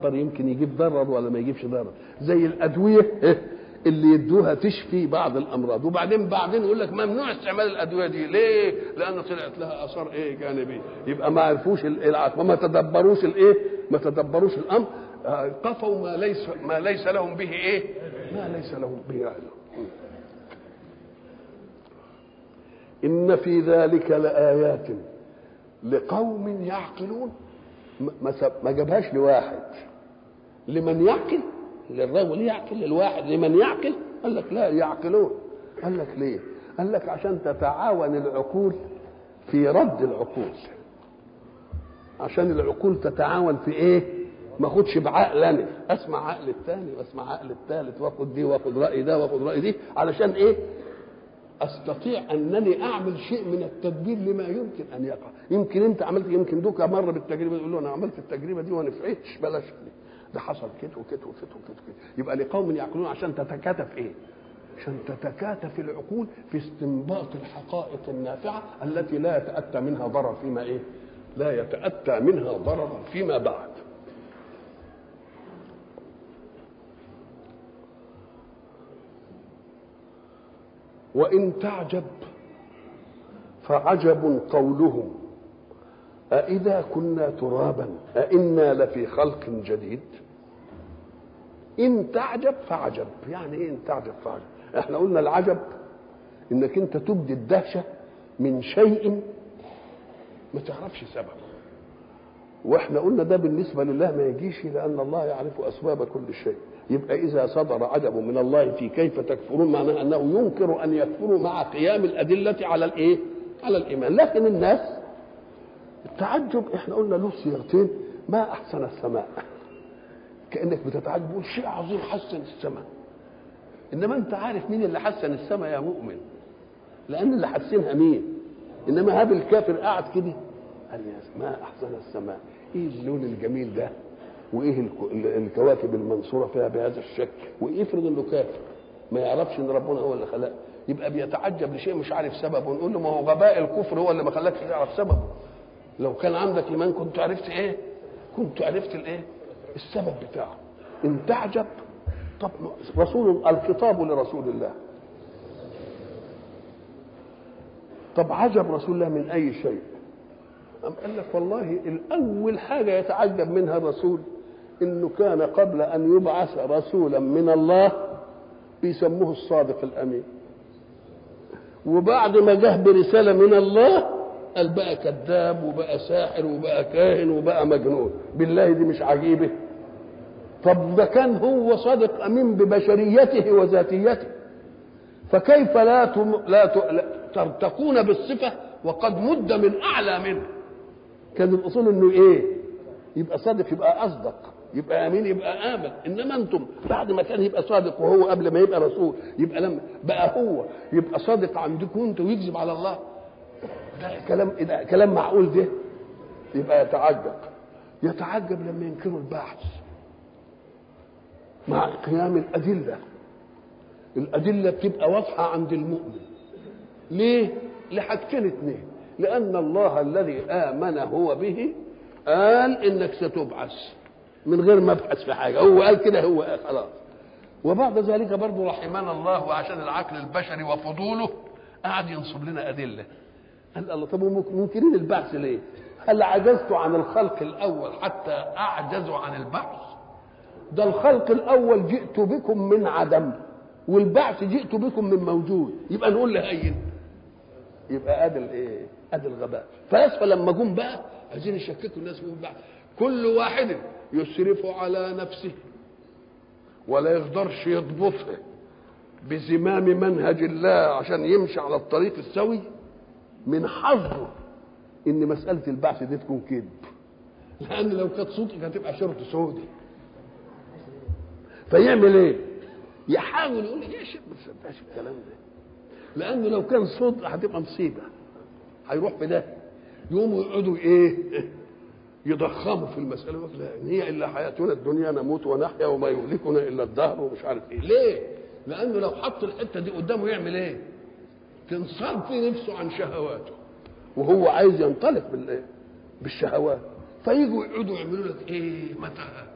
يمكن يجيب ضرر ولا ما يجيبش ضرر زي الادويه اللي يدوها تشفي بعض الامراض وبعدين بعدين يقول لك ممنوع استعمال الادويه دي ليه لان طلعت لها اثار ايه جانبيه يبقى ما عرفوش العقل وما تدبروش الايه ما تدبروش الامر قفوا ما ليس ما ليس لهم به ايه ما ليس لهم به علم ان في ذلك لايات لقوم يعقلون ما ما جابهاش لواحد لمن يعقل للرجل يعقل للواحد لمن يعقل قال لك لا يعقلون قال لك ليه قال لك عشان تتعاون العقول في رد العقول عشان العقول تتعاون في ايه ما اخدش بعقل انا اسمع عقل الثاني واسمع عقل الثالث واخد دي واخد راي ده واخد راي دي علشان ايه استطيع انني اعمل شيء من التدبير لما يمكن ان يقع يمكن انت عملت يمكن دوكا مره بالتجربه يقول له انا عملت التجربه دي وما نفعتش بلاش دي ده حصل كده وكده وكده وكده وكده يبقى لقوم يعقلون عشان تتكاتف ايه عشان تتكاتف العقول في استنباط الحقائق النافعه التي لا يتاتى منها ضرر فيما ايه لا يتاتى منها ضرر فيما بعد وإن تعجب فعجب قولهم أإذا كنا ترابا أإنا لفي خلق جديد إن تعجب فعجب يعني إيه إن تعجب فعجب إحنا قلنا العجب إنك أنت تبدي الدهشة من شيء ما تعرفش سببه واحنا قلنا ده بالنسبة لله ما يجيش لأن الله يعرف أسباب كل شيء يبقى إذا صدر عجب من الله في كيف تكفرون معناه أنه ينكر أن يكفروا مع قيام الأدلة على الإيه؟ على الإيمان لكن الناس التعجب احنا قلنا له صيغتين ما أحسن السماء كأنك بتتعجب تقول شيء عظيم حسن السماء إنما أنت عارف مين اللي حسن السماء يا مؤمن لأن اللي حسنها مين إنما هذا الكافر قاعد كده قال يا ما أحسن السماء إيه اللون الجميل ده وايه الكواكب المنصوره فيها بهذا الشكل ويفرض انه كافر ما يعرفش ان ربنا هو اللي خلق يبقى بيتعجب لشيء مش عارف سببه ونقول له ما هو غباء الكفر هو اللي ما خلاكش تعرف سببه لو كان عندك ايمان كنت عرفت ايه كنت عرفت الايه السبب بتاعه ان تعجب طب رسول الخطاب لرسول الله طب عجب رسول الله من اي شيء أم قال لك والله الأول حاجة يتعجب منها الرسول إنه كان قبل أن يبعث رسولا من الله بيسموه الصادق الأمين وبعد ما جه برسالة من الله قال بقى كذاب وبقى ساحر وبقى كاهن وبقى مجنون بالله دي مش عجيبة طب ده كان هو صادق أمين ببشريته وذاتيته فكيف لا تم لا, لا ترتقون بالصفة وقد مد من أعلى منه كان الاصول انه ايه يبقى صادق يبقى اصدق يبقى امين يبقى امن انما انتم بعد ما كان يبقى صادق وهو قبل ما يبقى رسول يبقى لما بقى هو يبقى صادق عندكم انتوا ويكذب على الله ده كلام ده كلام معقول ده يبقى يتعجب يتعجب لما ينكروا البعث مع قيام الادله الادله بتبقى واضحه عند المؤمن ليه لحاجتين اثنين لأن الله الذي آمن هو به قال إنك ستبعث من غير ما ابحث في حاجة هو قال كده هو قال خلاص وبعد ذلك برضه رحمنا الله وعشان العقل البشري وفضوله قعد ينصب لنا أدلة قال الله طب ممكنين البعث ليه؟ هل عجزت عن الخلق الأول حتى أعجز عن البعث؟ ده الخلق الأول جئت بكم من عدم والبعث جئت بكم من موجود يبقى نقول لهين يبقى ادي الايه؟ ادي الغباء فاسفل لما جم بقى عايزين يشككوا الناس في بعض كل واحد يسرف على نفسه ولا يقدرش يضبطها بزمام منهج الله عشان يمشي على الطريق السوي من حظه ان مساله البعث دي تكون كذب لان لو كانت صدق هتبقى شرط سودي فيعمل ايه؟ يحاول يقول يا شيخ ما تصدقش الكلام ده لانه لو كان صدق هتبقى مصيبه هيروح في ده يقوموا يقعدوا ايه يضخموا في المساله يقول لا ان هي الا حياتنا الدنيا نموت ونحيا وما يهلكنا الا الدهر ومش عارف ايه ليه لانه لو حط الحته دي قدامه يعمل ايه تنصرف نفسه عن شهواته وهو عايز ينطلق بالايه بالشهوات فيجوا يقعدوا يعملوا لك ايه متى